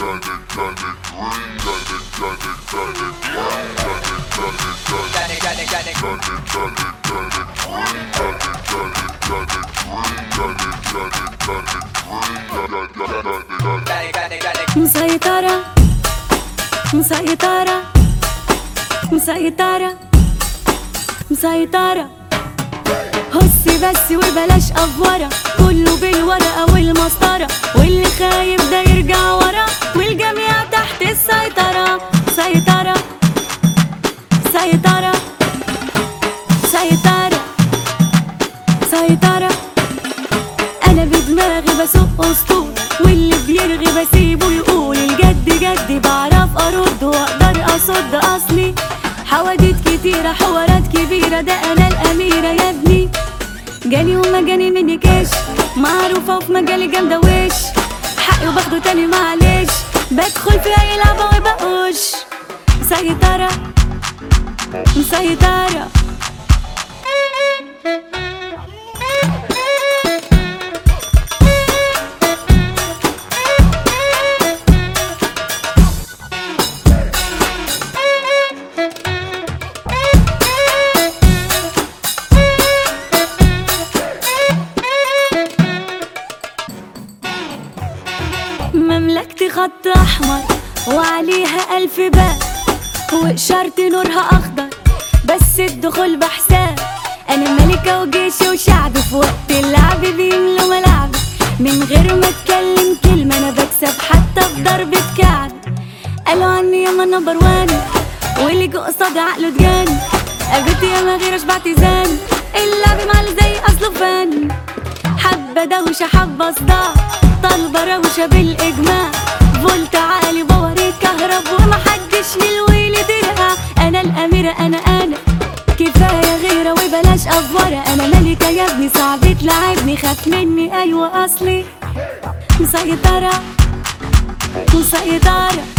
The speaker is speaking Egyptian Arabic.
مسيطرة مسيطرة مسيطرة مسيطرة هسي بس وبلاش أفورة كله بالورقة والمسطرة واللي خايف ده يرجع ورا والجميع تحت السيطرة سيطرة سيطرة سيطرة سيطرة انا بدماغي بسوق اسطول واللي بيرغي بسيبه يقول الجد جد بعرف ارد واقدر اصد اصلي حواديت كتيرة حوارات كبيرة ده انا الاميرة يا ابني جاني وما جاني مني كاش معروفة وفي مجالي جامدة وش حقي وباخده تاني معلش بدخل في اي لعبة وبقوش مسيطرة مسيطرة مملكتي خط احمر وعليها الف باب واشارة نورها اخضر بس الدخول بحساب انا ملكة وجيش وشعب في وقت اللعب بيملوا ملعب من غير ما اتكلم كلمة انا بكسب حتى بضربة كعب قالوا عني ياما نمبر وان واللي جو قصاد عقله اتجان قابلت ياما غير اشبعت زان اللعب معلي زي اصله فن حبة دوشة حبة صداع طالبة روشة بالإجماع فولت عالي باور كهرب ومحدش للويل درها أنا الأميرة أنا أنا كفاية غيرة وبلاش أفورة أنا ملكة يا ابني صعب تلعبني خاف مني أيوة أصلي مسيطرة مسيطرة